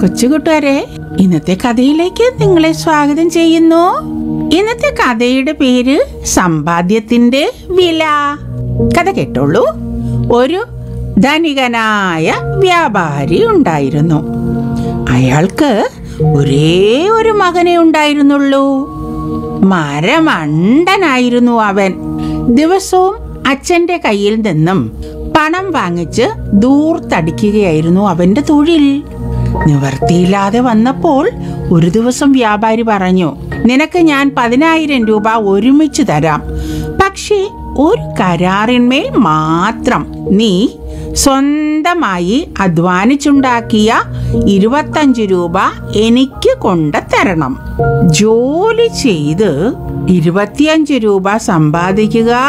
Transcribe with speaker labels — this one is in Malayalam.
Speaker 1: കൊച്ചുകൂട്ടുകാരെ ഇന്നത്തെ കഥയിലേക്ക് നിങ്ങളെ സ്വാഗതം ചെയ്യുന്നു ഇന്നത്തെ കഥയുടെ പേര് സമ്പാദ്യത്തിന്റെ വില കഥ കേട്ടോളൂ ഒരു ധനികനായ വ്യാപാരി ഉണ്ടായിരുന്നു അയാൾക്ക് ഒരേ ഒരു മകനെ ഉണ്ടായിരുന്നുള്ളൂ മരമണ്ടനായിരുന്നു അവൻ ദിവസവും അച്ഛന്റെ കയ്യിൽ നിന്നും പണം വാങ്ങിച്ച് ദൂർത്തടിക്കുകയായിരുന്നു അവന്റെ തൊഴിൽ നിവർത്തിയില്ലാതെ വന്നപ്പോൾ ഒരു ദിവസം വ്യാപാരി പറഞ്ഞു നിനക്ക് ഞാൻ പതിനായിരം രൂപ ഒരുമിച്ച് തരാം പക്ഷേ ഒരു കരാറിന്മേൽ മാത്രം നീ സ്വന്തമായി അധ്വാനിച്ചുണ്ടാക്കിയ ഇരുപത്തഞ്ച് രൂപ എനിക്ക് കൊണ്ട് തരണം ജോലി ചെയ്ത് ഇരുപത്തിയഞ്ച് രൂപ സമ്പാദിക്കുക